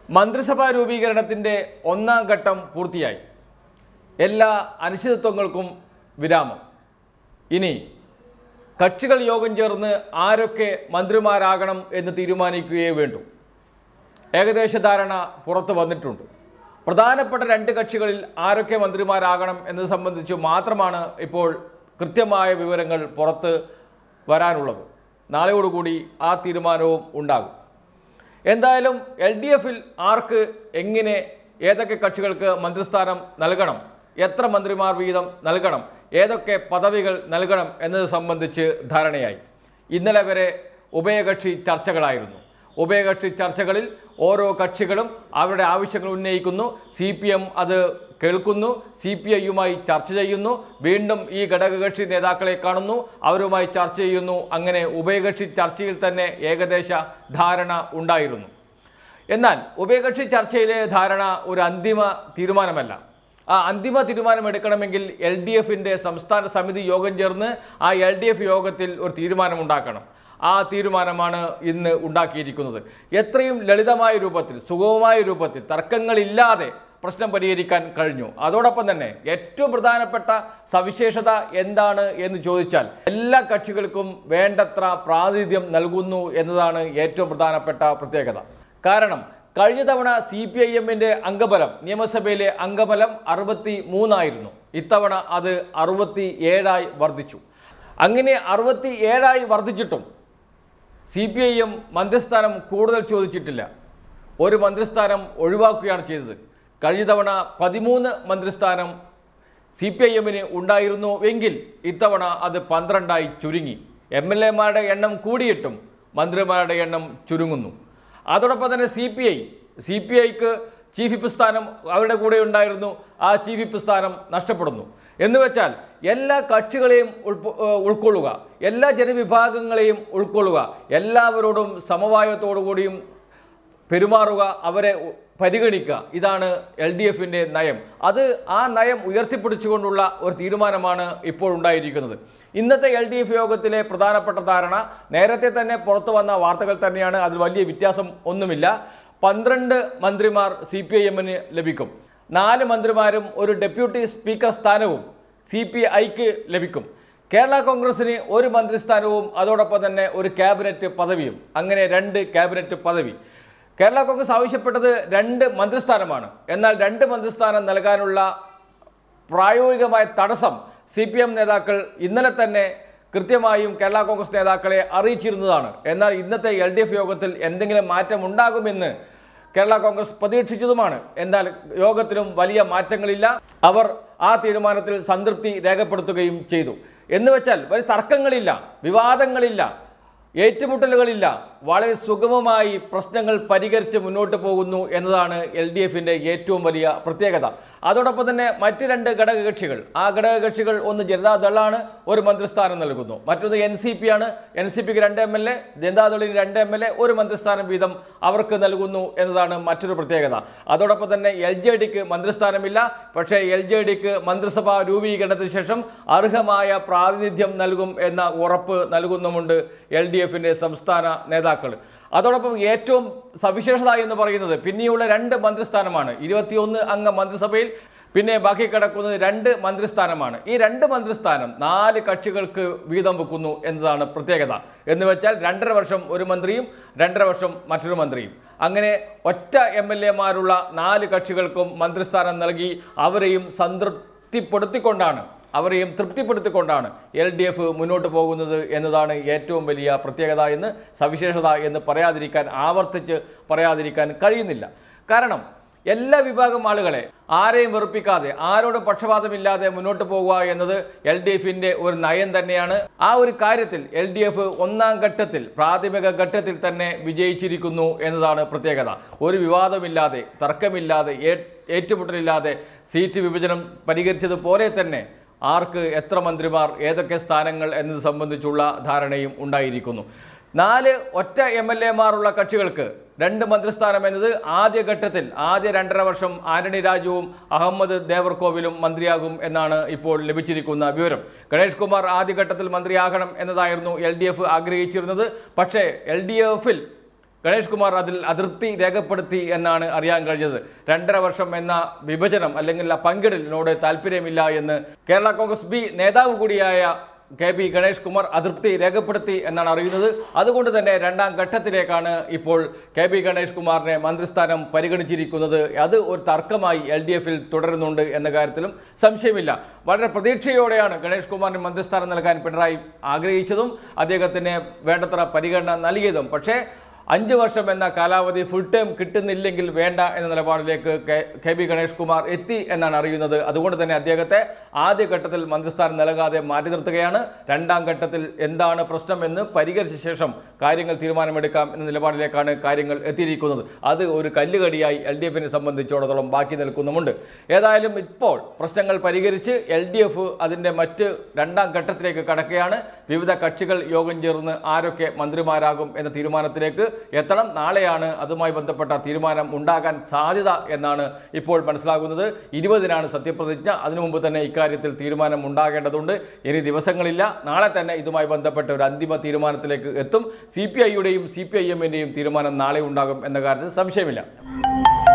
മന്ത്രിസഭാ രൂപീകരണത്തിൻ്റെ ഒന്നാം ഘട്ടം പൂർത്തിയായി എല്ലാ അനിശ്ചിതത്വങ്ങൾക്കും വിരാമം ഇനി കക്ഷികൾ യോഗം ചേർന്ന് ആരൊക്കെ മന്ത്രിമാരാകണം എന്ന് തീരുമാനിക്കുകയേ വേണ്ടൂ ഏകദേശ ധാരണ പുറത്തു വന്നിട്ടുണ്ട് പ്രധാനപ്പെട്ട രണ്ട് കക്ഷികളിൽ ആരൊക്കെ മന്ത്രിമാരാകണം എന്നത് സംബന്ധിച്ച് മാത്രമാണ് ഇപ്പോൾ കൃത്യമായ വിവരങ്ങൾ പുറത്ത് വരാനുള്ളത് നാളെയോടുകൂടി ആ തീരുമാനവും ഉണ്ടാകും എന്തായാലും എൽ ഡി എഫിൽ ആർക്ക് എങ്ങനെ ഏതൊക്കെ കക്ഷികൾക്ക് മന്ത്രിസ്ഥാനം നൽകണം എത്ര മന്ത്രിമാർ വീതം നൽകണം ഏതൊക്കെ പദവികൾ നൽകണം എന്നത് സംബന്ധിച്ച് ധാരണയായി ഇന്നലെ വരെ ഉഭയകക്ഷി ചർച്ചകളായിരുന്നു ഉഭയകക്ഷി ചർച്ചകളിൽ ഓരോ കക്ഷികളും അവരുടെ ആവശ്യങ്ങൾ ഉന്നയിക്കുന്നു സി പി എം അത് കേൾക്കുന്നു സി പി ഐയുമായി ചർച്ച ചെയ്യുന്നു വീണ്ടും ഈ ഘടകകക്ഷി നേതാക്കളെ കാണുന്നു അവരുമായി ചർച്ച ചെയ്യുന്നു അങ്ങനെ ഉഭയകക്ഷി ചർച്ചയിൽ തന്നെ ഏകദേശ ധാരണ ഉണ്ടായിരുന്നു എന്നാൽ ഉഭയകക്ഷി ചർച്ചയിലെ ധാരണ ഒരു അന്തിമ തീരുമാനമല്ല ആ അന്തിമ തീരുമാനം എടുക്കണമെങ്കിൽ എൽ ഡി എഫിൻ്റെ സംസ്ഥാന സമിതി യോഗം ചേർന്ന് ആ എൽ ഡി എഫ് യോഗത്തിൽ ഒരു തീരുമാനമുണ്ടാക്കണം ആ തീരുമാനമാണ് ഇന്ന് ഉണ്ടാക്കിയിരിക്കുന്നത് എത്രയും ലളിതമായ രൂപത്തിൽ സുഗമമായ രൂപത്തിൽ തർക്കങ്ങളില്ലാതെ പ്രശ്നം പരിഹരിക്കാൻ കഴിഞ്ഞു അതോടൊപ്പം തന്നെ ഏറ്റവും പ്രധാനപ്പെട്ട സവിശേഷത എന്താണ് എന്ന് ചോദിച്ചാൽ എല്ലാ കക്ഷികൾക്കും വേണ്ടത്ര പ്രാതിനിധ്യം നൽകുന്നു എന്നതാണ് ഏറ്റവും പ്രധാനപ്പെട്ട പ്രത്യേകത കാരണം കഴിഞ്ഞ തവണ സി പി ഐ എമ്മിൻ്റെ അംഗബലം നിയമസഭയിലെ അംഗബലം അറുപത്തി മൂന്നായിരുന്നു ഇത്തവണ അത് അറുപത്തി ഏഴായി വർദ്ധിച്ചു അങ്ങനെ അറുപത്തി ഏഴായി വർദ്ധിച്ചിട്ടും സി പി ഐ എം മന്ത്രിസ്ഥാനം കൂടുതൽ ചോദിച്ചിട്ടില്ല ഒരു മന്ത്രിസ്ഥാനം ഒഴിവാക്കുകയാണ് ചെയ്തത് കഴിഞ്ഞ തവണ പതിമൂന്ന് മന്ത്രിസ്ഥാനം സി പി ഐ എമ്മിന് ഉണ്ടായിരുന്നു എങ്കിൽ ഇത്തവണ അത് പന്ത്രണ്ടായി ചുരുങ്ങി എം എൽ എമാരുടെ എണ്ണം കൂടിയിട്ടും മന്ത്രിമാരുടെ എണ്ണം ചുരുങ്ങുന്നു അതോടൊപ്പം തന്നെ C P I C P ഐക്ക് ചീഫ് വിപ്പ് സ്ഥാനം അവരുടെ കൂടെ ഉണ്ടായിരുന്നു ആ ചീഫ് വിപ്പ് സ്ഥാനം നഷ്ടപ്പെടുന്നു എന്ന് വെച്ചാൽ എല്ലാ കക്ഷികളെയും ഉൾപ്പ ഏഹ് ഉൾക്കൊള്ളുക എല്ലാ ജനവിഭാഗങ്ങളെയും ഉൾക്കൊള്ളുക എല്ലാവരോടും സമവായത്തോടു കൂടിയും പെരുമാറുക അവരെ ഉ- പരിഗണിക്കുക ഇതാണ് എൽ ഡി എഫിൻ്റെ നയം അത് ആ നയം ഉയർത്തിപ്പിടിച്ചുകൊണ്ടുള്ള ഒരു തീരുമാനമാണ് ഇപ്പോൾ ഉണ്ടായിരിക്കുന്നത് ഇന്നത്തെ എൽ ഡി എഫ് യോഗത്തിലെ പ്രധാനപ്പെട്ട ധാരണ നേരത്തെ തന്നെ പുറത്തു വന്ന വാർത്തകൾ തന്നെയാണ് അതിൽ വലിയ വ്യത്യാസം ഒന്നുമില്ല പന്ത്രണ്ട് മന്ത്രിമാർ സി പി ഐ എമ്മിന് ലഭിക്കും നാല് മന്ത്രിമാരും ഒരു ഡെപ്യൂട്ടി സ്പീക്കർ സ്ഥാനവും സി പി ഐക്ക് ലഭിക്കും കേരള കോൺഗ്രസിന് ഒരു മന്ത്രിസ്ഥാനവും അതോടൊപ്പം തന്നെ ഒരു ക്യാബിനറ്റ് പദവിയും അങ്ങനെ രണ്ട് ക്യാബിനറ്റ് പദവി കേരള കോൺഗ്രസ് ആവശ്യപ്പെട്ടത് രണ്ട് മന്ത്രിസ്ഥാനമാണ് എന്നാൽ രണ്ട് മന്ത്രിസ്ഥാനം നൽകാനുള്ള പ്രായോഗികമായ തടസ്സം സി പി എം നേതാക്കൾ ഇന്നലെ തന്നെ കൃത്യമായും കേരള കോൺഗ്രസ് നേതാക്കളെ അറിയിച്ചിരുന്നതാണ് എന്നാൽ ഇന്നത്തെ എൽ ഡി എഫ് യോഗത്തിൽ എന്തെങ്കിലും മാറ്റം ഉണ്ടാകുമെന്ന് കേരള കോൺഗ്രസ് പ്രതീക്ഷിച്ചതുമാണ് എന്നാൽ യോഗത്തിലും വലിയ മാറ്റങ്ങളില്ല അവർ ആ തീരുമാനത്തിൽ സംതൃപ്തി രേഖപ്പെടുത്തുകയും ചെയ്തു എന്ന് വെച്ചാൽ വലിയ തർക്കങ്ങളില്ല വിവാദങ്ങളില്ല ഏറ്റുമുട്ടലുകളില്ല വളരെ സുഗമമായി പ്രശ്നങ്ങൾ പരിഹരിച്ച് മുന്നോട്ട് പോകുന്നു എന്നതാണ് എൽ ഡി എഫിൻ്റെ ഏറ്റവും വലിയ പ്രത്യേകത അതോടൊപ്പം തന്നെ മറ്റ് രണ്ട് ഘടകകക്ഷികൾ ആ ഘടകകക്ഷികൾ ഒന്ന് ജനതാദളാണ് ഒരു മന്ത്രിസ്ഥാനം നൽകുന്നു മറ്റൊന്ന് എൻ സി പി ആണ് എൻ സി പിക്ക് രണ്ട് എം എൽ എ ജനതാദളിന് രണ്ട് എം എൽ എ ഒരു മന്ത്രിസ്ഥാനം വീതം അവർക്ക് നൽകുന്നു എന്നതാണ് മറ്റൊരു പ്രത്യേകത അതോടൊപ്പം തന്നെ എൽ ജെ ഡിക്ക് മന്ത്രിസ്ഥാനമില്ല പക്ഷേ എൽ ജെ ഡിക്ക് മന്ത്രിസഭാ രൂപീകരണത്തിന് ശേഷം അർഹമായ പ്രാതിനിധ്യം നൽകും എന്ന ഉറപ്പ് നൽകുന്നുമുണ്ട് എൽ ഡി എഫിൻ്റെ സംസ്ഥാന നേതാക്കൾ അതോടൊപ്പം ഏറ്റവും സവിശേഷത എന്ന് പറയുന്നത് പിന്നെയുള്ള രണ്ട് മന്ത്രിസ്ഥാനമാണ് ഇരുപത്തിയൊന്ന് അംഗ മന്ത്രിസഭയിൽ പിന്നെ ബാക്കി കിടക്കുന്നത് രണ്ട് മന്ത്രിസ്ഥാനമാണ് ഈ രണ്ട് മന്ത്രിസ്ഥാനം നാല് കക്ഷികൾക്ക് വീതം വെക്കുന്നു എന്നതാണ് പ്രത്യേകത എന്ന് വെച്ചാൽ രണ്ടര വർഷം ഒരു മന്ത്രിയും രണ്ടര വർഷം മറ്റൊരു മന്ത്രിയും അങ്ങനെ ഒറ്റ എം എൽ എമാരുള്ള നാല് കക്ഷികൾക്കും മന്ത്രിസ്ഥാനം നൽകി അവരെയും സംതൃപ്തിപ്പെടുത്തിക്കൊണ്ടാണ് അവരെയും തൃപ്തിപ്പെടുത്തിക്കൊണ്ടാണ് എൽ ഡി എഫ് മുന്നോട്ട് പോകുന്നത് എന്നതാണ് ഏറ്റവും വലിയ പ്രത്യേകത എന്ന് സവിശേഷത എന്ന് പറയാതിരിക്കാൻ ആവർത്തിച്ച് പറയാതിരിക്കാൻ കഴിയുന്നില്ല കാരണം എല്ലാ വിഭാഗം ആളുകളെ ആരെയും വെറുപ്പിക്കാതെ ആരോടും പക്ഷപാതമില്ലാതെ മുന്നോട്ട് പോകുക എന്നത് എൽ ഡി എഫിൻ്റെ ഒരു നയം തന്നെയാണ് ആ ഒരു കാര്യത്തിൽ എൽ ഡി എഫ് ഒന്നാം ഘട്ടത്തിൽ പ്രാഥമിക ഘട്ടത്തിൽ തന്നെ വിജയിച്ചിരിക്കുന്നു എന്നതാണ് പ്രത്യേകത ഒരു വിവാദമില്ലാതെ തർക്കമില്ലാതെ ഏ- ഏറ്റുമുട്ടലില്ലാതെ സീറ്റ് വിഭജനം പരിഹരിച്ചതുപോലെ തന്നെ ആർക്ക് എത്ര മന്ത്രിമാർ ഏതൊക്കെ സ്ഥാനങ്ങൾ എന്നത് സംബന്ധിച്ചുള്ള ധാരണയും ഉണ്ടായിരിക്കുന്നു നാല് ഒറ്റ എം എൽ എമാരുള്ള കക്ഷികൾക്ക് രണ്ട് മന്ത്രിസ്ഥാനം എന്നത് ആദ്യഘട്ടത്തിൽ ആദ്യ രണ്ടര വർഷം ആന്റണി രാജുവും അഹമ്മദ് ദേവർകോവിലും മന്ത്രിയാകും എന്നാണ് ഇപ്പോൾ ലഭിച്ചിരിക്കുന്ന വിവരം ഗണേഷ് കുമാർ ആദ്യഘട്ടത്തിൽ മന്ത്രിയാകണം എന്നതായിരുന്നു എൽ ഡി എഫ് ആഗ്രഹിച്ചിരുന്നത് പക്ഷേ എൽ ഡി എഫിൽ ഗണേഷ് കുമാർ അതിൽ അതൃപ്തി രേഖപ്പെടുത്തി എന്നാണ് അറിയാൻ കഴിഞ്ഞത് രണ്ടര വർഷം എന്ന വിഭജനം അല്ലെങ്കിൽ ആ പങ്കിടലിനോട് താല്പര്യമില്ല എന്ന് കേരള കോൺഗ്രസ് ബി നേതാവ് കൂടിയായ കെ പി ഗണേഷ് കുമാർ അതൃപ്തി രേഖപ്പെടുത്തി എന്നാണ് അറിയുന്നത് അതുകൊണ്ട് തന്നെ രണ്ടാം ഘട്ടത്തിലേക്കാണ് ഇപ്പോൾ കെ പി ഗണേഷ് കുമാറിനെ മന്ത്രിസ്ഥാനം പരിഗണിച്ചിരിക്കുന്നത് അത് ഒരു തർക്കമായി എൽ ഡി എഫിൽ തുടരുന്നുണ്ട് എന്ന കാര്യത്തിലും സംശയമില്ല വളരെ പ്രതീക്ഷയോടെയാണ് ഗണേഷ് കുമാറിന് മന്ത്രിസ്ഥാനം നൽകാൻ പിണറായി ആഗ്രഹിച്ചതും അദ്ദേഹത്തിന് വേണ്ടത്ര പരിഗണന നൽകിയതും പക്ഷേ അഞ്ച് വർഷം എന്ന കാലാവധി ഫുൾ ടൈം കിട്ടുന്നില്ലെങ്കിൽ വേണ്ട എന്ന നിലപാടിലേക്ക് K- K B Ganesh Kumar എത്തി എന്നാണ് അറിയുന്നത് അതുകൊണ്ട് തന്നെ അദ്ദേഹത്തെ ആദ്യഘട്ടത്തിൽ മന്ത്രിസ്ഥാനം നൽകാതെ മാറ്റി നിർത്തുകയാണ് രണ്ടാം ഘട്ടത്തിൽ എന്താണ് പ്രശ്നം എന്ന് പരിഹരിച്ച ശേഷം കാര്യങ്ങൾ തീരുമാനമെടുക്കാം എന്ന നിലപാടിലേക്കാണ് കാര്യങ്ങൾ എത്തിയിരിക്കുന്നത് അത് ഒരു കല്ലുകടിയായി എൽ ഡി എഫിനെ സംബന്ധിച്ചിടത്തോളം ബാക്കി നിൽക്കുന്നുമുണ്ട് ഏതായാലും ഇപ്പോൾ പ്രശ്നങ്ങൾ പരിഹരിച്ച് എൽ ഡി എഫ് അതിൻ്റെ മറ്റ് രണ്ടാം ഘട്ടത്തിലേക്ക് കടക്കുകയാണ് വിവിധ കക്ഷികൾ യോഗം ചേർന്ന് ആരൊക്കെ മന്ത്രിമാരാകും എന്ന തീരുമാനത്തിലേക്ക് എത്തണം നാളെയാണ് അതുമായി ബന്ധപ്പെട്ട തീരുമാനം ഉണ്ടാകാൻ സാധ്യത എന്നാണ് ഇപ്പോൾ മനസ്സിലാകുന്നത് ഇരുപതിനാണ് സത്യപ്രതിജ്ഞ അതിനു മുമ്പ് തന്നെ ഇക്കാര്യത്തിൽ തീരുമാനം ഉണ്ടാകേണ്ടതുണ്ട് ഇനി ദിവസങ്ങളില്ല നാളെ തന്നെ ഇതുമായി ബന്ധപ്പെട്ട ഒരു അന്തിമ തീരുമാനത്തിലേക്ക് എത്തും സി പി ഐയുടെയും സി പി ഐ എമ്മിൻ്റെയും തീരുമാനം നാളെ ഉണ്ടാകും എന്ന കാര്യത്തിൽ സംശയമില്ല